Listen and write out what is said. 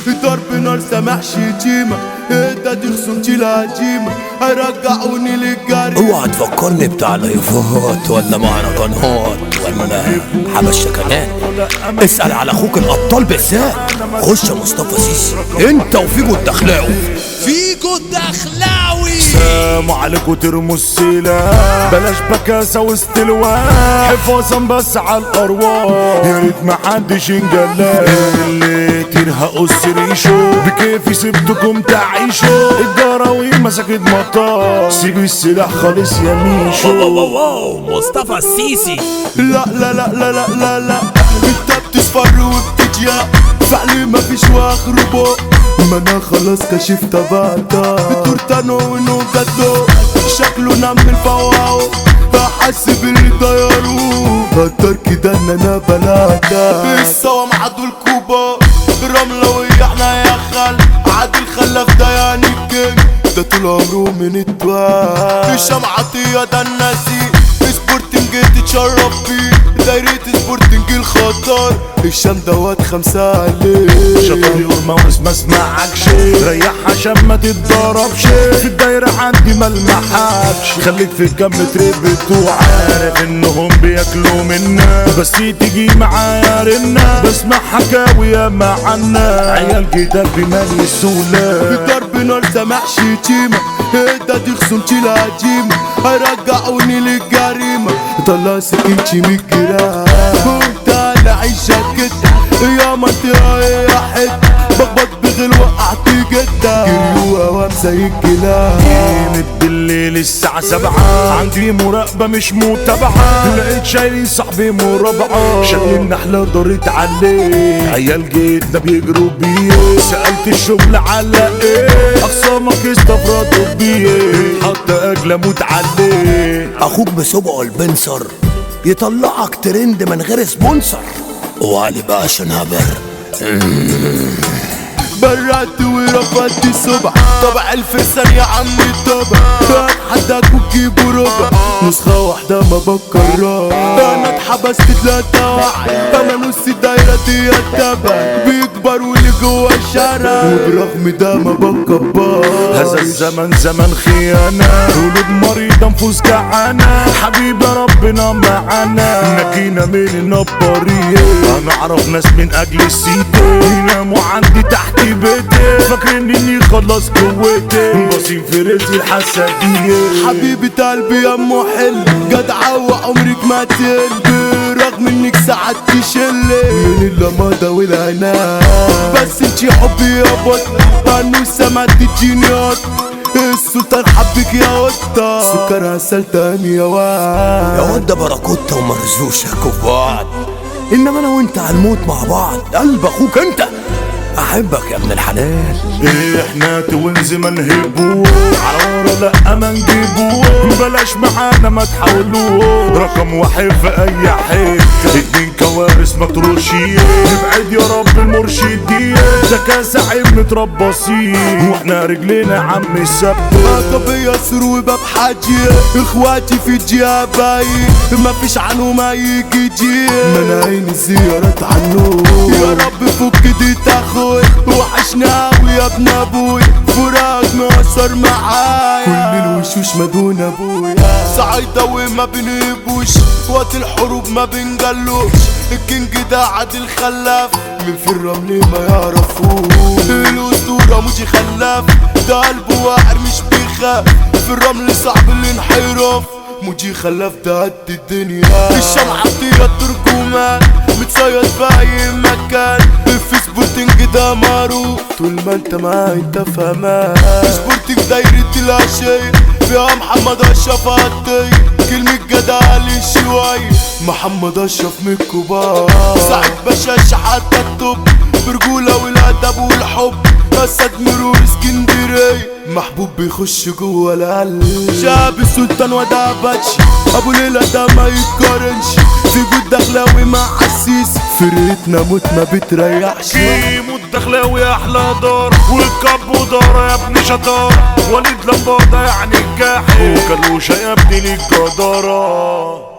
ضرب نار سامح شتيمة انت دي خصومتي الهجيمة هيرجعوني للجري اوعى تفكرني بتاع لايفات ولا مهرجانات ولا انا حبشه كمان اسال على اخوك الابطال بالذات خش يا مصطفى سيسي انت وفيجو الدخلاوي فيجو الدخلاوي سلام عليكم ترموا السلاح بلاش بكاسة وسط الواح حفاظا بس على الارواح يا ريت محدش ينجلى اللي تيرها قص ريشو بكيفي سبتكم تعيشوا الجراوي مسكت مطار سيب السلاح خالص يا ميشو واو واو مصطفى السيسي لا لا لا لا لا لا لا انت بتصفر وبتجيا فعلي مفيش واخربه ما انا خلاص كشفت بعدها تورتانو وانه جدو شكله نام من فواو احس باللي طيروه هتر كده ان انا بلادا السوا معدو الكوبا رملة ويحنا يا خال عادل خلف ده يعني الكينج ده طول عمره من التوال هشام عطية ده الناسي سبورتنج تتشرف بيه دايرة سبورتنج الخطر هشام دوت خمسة عليه شطر يرمى ما اسمعكش ريح عشان ما تتضربش في الدايرة عندي ما المحكش خليك في الكم تربت وعارف انهم بياكلوا منا بس تيجي معايا رنا بسمع حكاوي يا معنا عيال كتاب بمالي السولة ضرب نار سامح شتيمة ده دي خصومتي الهجيمة هيرجعوني للجريمة طلع سكينتي من الجيران كنت انا عايشة كده يا منطقة يا حتة بخبط بغل وقعت جدة جريوها وامسى الجلال قيمة بالليل الساعة سبعة عندي مراقبة مش متابعة لقيت شايلين صاحبي مرابعة شايلين نحلة دارت عليه عيال جيتنا بيجروا بيه سألت الشغل على ايه أخصامك استفردوا بيه حتى أجل أموت عليه اخوك بسبقه البنصر يطلعك ترند من غير سبونسر وعلي بقى عشان هبر برات ورفضت السبع طبع الفرسان يا عمي الطبع اتحداك وتجيبوا ربع نسخة واحدة ما بكرر انا اتحبست تلاتة واحد انا نص الدايرة دي التبع بيكبر واللي جوا الشارع وبرغم ده ما بكبر هذا الزمن زمن خيانة قلوب مريضة نفوس جعانة حبيب يا ربنا معانا نجينا من النبارية انا اعرف ناس من اجل السيتي يناموا عندي تحت بيتي فاكرين اني خلص قوتي باصين في رزقي الحسدية حبيبة قلبي يا ام حل جدعة وعمرك ما تل برغم انك ساعات تشلي من اللمضة والعناد بس انتي حبي يا بط انوسة ما تجيني قط السلطان حبك يا قطة سكر عسل تاني يا يا واد واد ده باراكوتا ومرزوشة كوباد انما انا وانت هنموت مع بعض قلب اخوك انت احبك يا ابن الحلال احنا توينز ما نهبوه على ورا لا ما نجيبوه بلاش معانا ما تحاولوه رقم واحد في اي حته اتنين كوارث مطروشين نبعد يا رب المرشدين ده كاس عيب متربصين واحنا رجلينا عم السبت عقبية سرو باب حاجي اخواتي في الجهة باين ما فيش عنه ما يجي جي مناعين الزيارات عنه يا رب فك دي تاخوي وحشنا أوي يا ابن ابوي فراق مأثر معايا كل الوشوش ما دون ابويا صعيدة وما بنهبوش وقت الحروب ما بنجلوش الكينج ده عادل خلاف من في الرمل ما يعرفوش الاسطورة مجي خلاف ده قلبه واعر مش بيخاف في الرمل صعب الانحراف مجي خلاف ده قد الدنيا الشمعة طيرة ترجمان متصيد في اي مكان في سبورتنج ده معروف طول ما انت معاي انت فهمان سبورتنج دايرة العشية فيها محمد اشرف عطية كلمة جدع علي شوية محمد اشرف من الكبار سعيد باشا حتى التوب برجولة والادب والحب اسد مرور اسكندرية محبوب بيخش جوه القلب شاب السلطان وده باتشي ابو ليلى ده ما يتقارنش في جود دخلاوي مع حسيس فرقتنا موت ما بتريحش كيمو الدخلاوي احلى دار والكب ودار يا ابن شطار وليد لمبادة يعني الجاحد وكلوشة يا ابني ليك جدارة